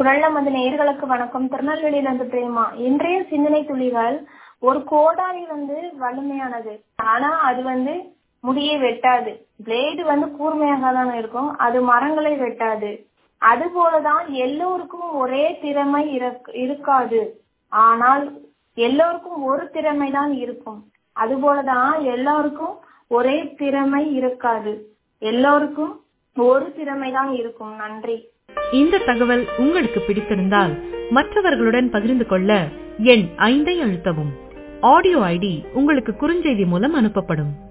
குரல்ல வந்து நேர்களுக்கு வணக்கம் திருநெல்வேலியிலிருந்து பிரேமா இன்றைய சிந்தனை துளிகள் ஒரு கோடாரி வந்து வலிமையானது ஆனா அது வந்து முடியை வெட்டாது பிளேடு வந்து கூர்மையாக தான் இருக்கும் அது மரங்களை வெட்டாது அது போலதான் எல்லோருக்கும் ஒரே திறமை இருக்- இருக்காது ஆனால் எல்லோருக்கும் ஒரு திறமை தான் இருக்கும் அது போலதான் எல்லாருக்கும் ஒரே திறமை இருக்காது எல்லோருக்கும் ஒரு திறமை தான் இருக்கும் நன்றி இந்த தகவல் உங்களுக்கு பிடித்திருந்தால் மற்றவர்களுடன் பகிர்ந்து கொள்ள எண் ஐந்தை அழுத்தவும் ஆடியோ ஐடி உங்களுக்கு குறுஞ்செய்தி மூலம் அனுப்பப்படும்